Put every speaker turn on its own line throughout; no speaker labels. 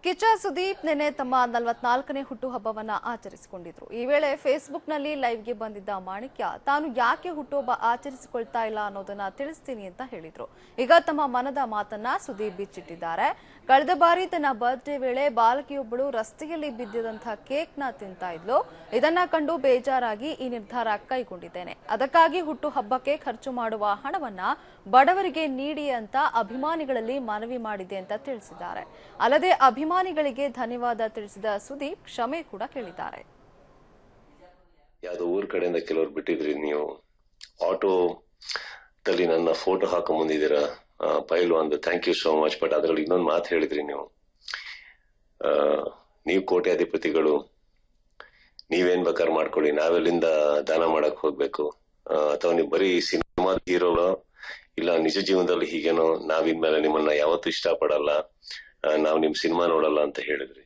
ಕಿಚ್ಚ ಸುದೀಪ್ ನಿನ್ನೆ ತಮ್ಮ ನಲವತ್ನಾಲ್ಕನೇ ಹುಟ್ಟುಹಬ್ಬವನ್ನ ಆಚರಿಸಿಕೊಂಡಿದ್ರು ಈ ವೇಳೆ ಫೇಸ್ಬುಕ್ನಲ್ಲಿ ಲೈವ್ಗೆ ಬಂದಿದ್ದ ಮಾಣಿಕ್ಯ ತಾನು ಯಾಕೆ ಹುಟ್ಟುಹಬ್ಬ ಆಚರಿಸಿಕೊಳ್ತಾ ಇಲ್ಲ ಅನ್ನೋದನ್ನ ತಿಳಿಸ್ತೀನಿ ಅಂತ ಹೇಳಿದ್ರು ಈಗ ತಮ್ಮ ಮನದ ಮಾತನ್ನ ಸುದೀಪ್ ಬಿಚ್ಚಿಟ್ಟಿದ್ದಾರೆ ಕಳೆದ ಬಾರಿ ತನ್ನ ಬರ್ತ್ಡೇ ವೇಳೆ ಬಾಲಕಿಯೊಬ್ಬಳು ರಸ್ತೆಯಲ್ಲಿ ಬಿದ್ದಿದಂತಹ ಕೇಕ್ ನ ತಿಂತಾ ಇದ್ಲು ಇದನ್ನ ಕಂಡು ಬೇಜಾರಾಗಿ ಈ ನಿರ್ಧಾರ ಕೈಗೊಂಡಿದ್ದೇನೆ ಅದಕ್ಕಾಗಿ ಹುಟ್ಟುಹಬ್ಬಕ್ಕೆ ಖರ್ಚು ಮಾಡುವ ಹಣವನ್ನ ಬಡವರಿಗೆ ನೀಡಿ ಅಂತ ಅಭಿಮಾನಿಗಳಲ್ಲಿ ಮನವಿ ಮಾಡಿದೆ ಅಂತ ತಿಳಿಸಿದ್ದಾರೆ ಅಲ್ಲದೆ ಅಭಿಮಾನಿಗಳಿಗೆ ಧನ್ಯವಾದ ತಿಳಿಸಿದ ಸುದೀಪ್ ಕ್ಷಮೆ ಕೂಡ ಕೇಳಿದ್ದಾರೆ
ಯಾವ್ದೋ ಊರ್ ಕಡೆಯಿಂದ ಕೆಲವ್ರು ಬಿಟ್ಟಿದ್ರಿ ನೀವು ಆಟೋ ದಲ್ಲಿ ನನ್ನ ಫೋಟೋ ಹಾಕ ಮುಂದಿದ್ದೀರಾ ಪೈಲು ಒಂದು thank you so much but ಅದ್ರಲ್ಲಿ ಇನ್ನೊಂದು ಮಾತು ಹೇಳಿದ್ರಿ ನೀವು ಆ, ನೀವು ಕೋಟ್ಯಾಧಿಪತಿಗಳು ನೀವೇನ್ ಬೇಕಾದ್ರೆ ಮಾಡ್ಕೊಳ್ಳಿ ನಾವೆಲ್ಲಿಂದ ದಾನ ಮಾಡಕ್ ಹೋಗ್ಬೇಕು ಆ, ಅಥವಾ ನೀವು ಬರೀ ಸಿನಿಮಾ ಹೀರೋಗಳು ಇಲ್ಲ ನಿಜ ಜೀವನದಲ್ಲಿ ಹೀಗೇನೋ ನಾವಿನ್ಮೇಲೆ ನಿಮ್ಮನ್ನ ಯಾವತ್ತೂ ಇಷ್ಟಪಡಲ್ಲ ಆ, ನಾವ್ ನಿಮ್ ಸಿನಿಮಾ ನೋಡಲ್ಲ ಅಂತ ಹೇಳಿದ್ರಿ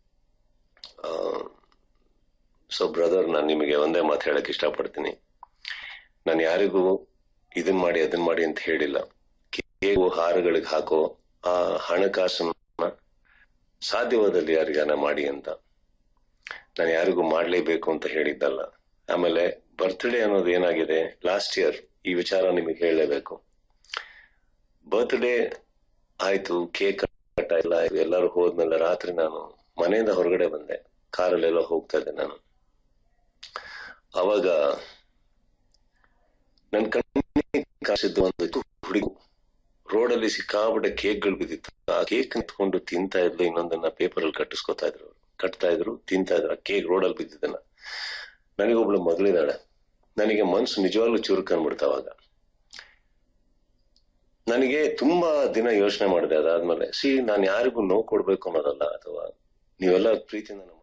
ಸೊ ಬ್ರದರ್ ನಾನು ನಿಮಗೆ ಒಂದೇ ಮಾತು ಹೇಳಕ್ ಇಷ್ಟಪಡ್ತೀನಿ ನಾನು ಯಾರಿಗೂ ಇದನ್ ಮಾಡಿ ಅದನ್ ಮಾಡಿ ಅಂತ ಹೇಳಿಲ್ಲ ಕೇಕು ಹಾರಗಳಿಗೆ ಹಾಕೋ ಆ ಹಣಕಾಸನ್ನ ಸಾಧ್ಯವಾದಲ್ಲಿ ಯಾರಿಗಾನ ಮಾಡಿ ಅಂತ ನಾನು ಯಾರಿಗೂ ಮಾಡ್ಲೇಬೇಕು ಅಂತ ಹೇಳಿದ್ದಲ್ಲ ಆಮೇಲೆ ಬರ್ತ್ಡೇ ಅನ್ನೋದು ಏನಾಗಿದೆ ಲಾಸ್ಟ್ ಇಯರ್ ಈ ವಿಚಾರ ನಿಮಗೆ ಹೇಳಲೇಬೇಕು ಬರ್ತ್ಡೇ ಆಯ್ತು ಕೇಕ್ ಕಟ್ಟ ಎಲ್ಲ ಆಯ್ತು ಎಲ್ಲರೂ ಹೋದ್ಮೇಲೆ ರಾತ್ರಿ ನಾನು ಮನೆಯಿಂದ ಹೊರಗಡೆ ಬಂದೆ ಕಾರಲ್ಲೆಲ್ಲ ಹೋಗ್ತಾ ಇದ್ದೆ ನಾನು ಅವಾಗ ನನ್ ಕಣ್ಣಿಗೆ ಕಾಸಿದ್ದು ಒಂದು ಹುಡುಗಿ ರೋಡಲ್ಲಿ ಸಿಕ್ಕಾಪಟ್ಟೆ ಕೇಕ್ಗಳು ಬಿದ್ದಿತ್ತು ಆ ಕೇಕ್ ನಿಂತ್ಕೊಂಡು ತಿಂತಾ ಇದ್ಲು ಇನ್ನೊಂದನ್ನ ಪೇಪರ್ ಅಲ್ಲಿ ಕಟ್ಟಿಸ್ಕೊತಾ ಇದ್ರು ಅವ್ರು. ಕಟ್ತಾ ಇದ್ರು ತಿಂತಾ ಇದ್ರು ಆ ಕೇಕ್ ರೋಡಲ್ಲಿ ಬಿದ್ದಿದ್ದನ್ನ ನನಗೊಬ್ಳು ಮಗಳಿದ್ದಾಳೆ ನನಗೆ ಮನ್ಸು ನಿಜವಾಗ್ಲೂ ಚುರುಕ್ ಅನ್ಬಿಡ್ತು ಅವಾಗ ನನಗೆ ತುಂಬಾ ದಿನ ಯೋಚನೆ ಮಾಡಿದೆ ಅದಾದ್ಮೇಲೆ ಸಿ ನಾನು ಯಾರಿಗೂ ನೋವು ಕೊಡ್ಬೇಕು ಅನ್ನೋದಲ್ಲ ಅಥವಾ ನೀವೆಲ್ಲ ಪ್ರೀತಿಯಿಂದ ನಮ್ಮ